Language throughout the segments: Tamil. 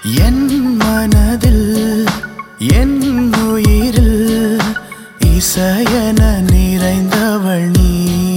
என் மனதில் என் உயிரில் இசையன நிறைந்தவள் நீ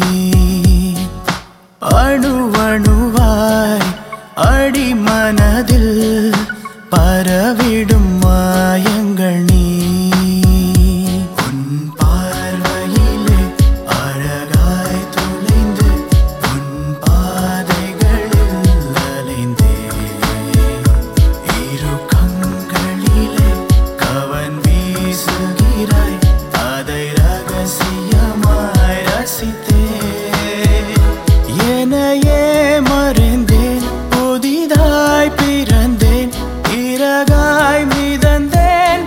அணுவணுவாய் அடி மனதில் பரவிடும் மாயங்கள் நீ உன் பார்வையிலே அழகாய் துளைந்து உன் பாதைகளில் அலைந்தேன் இரு கண்களிலே கவன் வீசுகிறாய் அதை ரகசியமாய் ரசித்தேன் என்னையே மறைந்தேன் புதிதாய் பிறந்தேன் இறகாய் மிதந்தேன்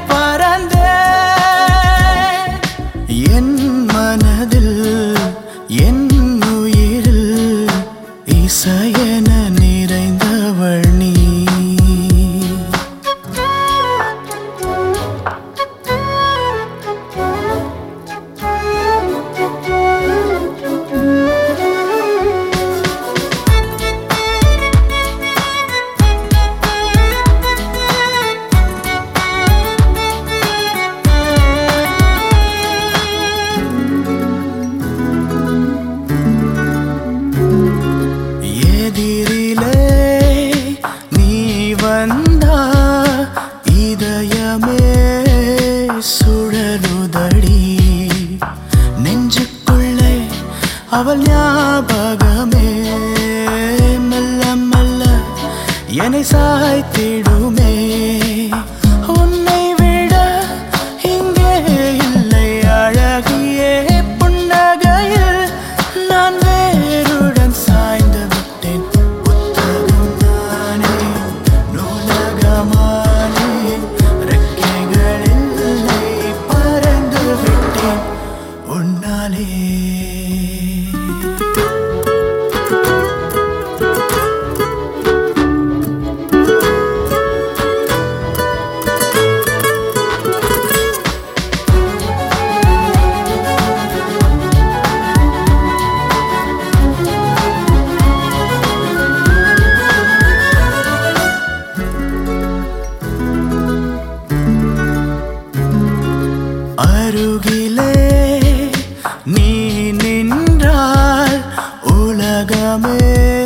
பறந்தேன் என் மனதில் என் உயிரில் இசையென நிறைந்தவள் நீ எதிரிலே நீ வந்தா இதயமே சுழலுதடி நெஞ்சுக்குள்ளே அவள் ஞாபகமே மெல்ல மெல்ல என்னை சாய்த்திடுமே உன்னை விட இங்கே இல்லை அழகியே புன்னகையில் நான் வேருடன் சாய்ந்து விட்டேன் புத்தகம் நானே நூலகமானே ரெக்கைகள் இல்லை பறந்து விட்டேன் உன்னாலே அருகிலே நீ நின்றால் உலகமே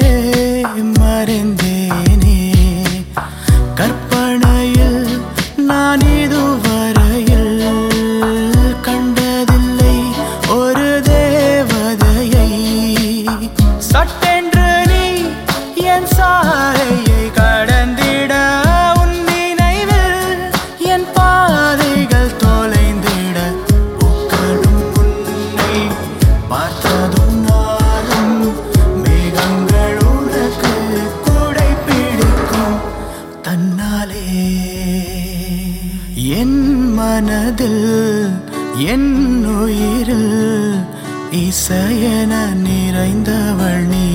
மறைந்தேனே கற்பனையில் நான் இதுவரையில் கண்டதில்லை ஒரு தேவதையை சட்டென்று நீ என் சாலையை கடந்திட உன் நினைவில் என் பாதைகள் தொலைந்திட பூக்களும் உன்னை பார்த்ததும் நாளும் மேகங்கள் உனக்கு கூடை பிடிக்கும் தன்னாலே என் மனதில் என் உயிரில் இசையென நிறைந்தவள் நீ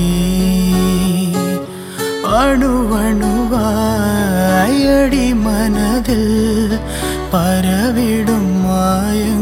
அணுவணுவாயடி மனதில் பரவிடும் மாயங்கள்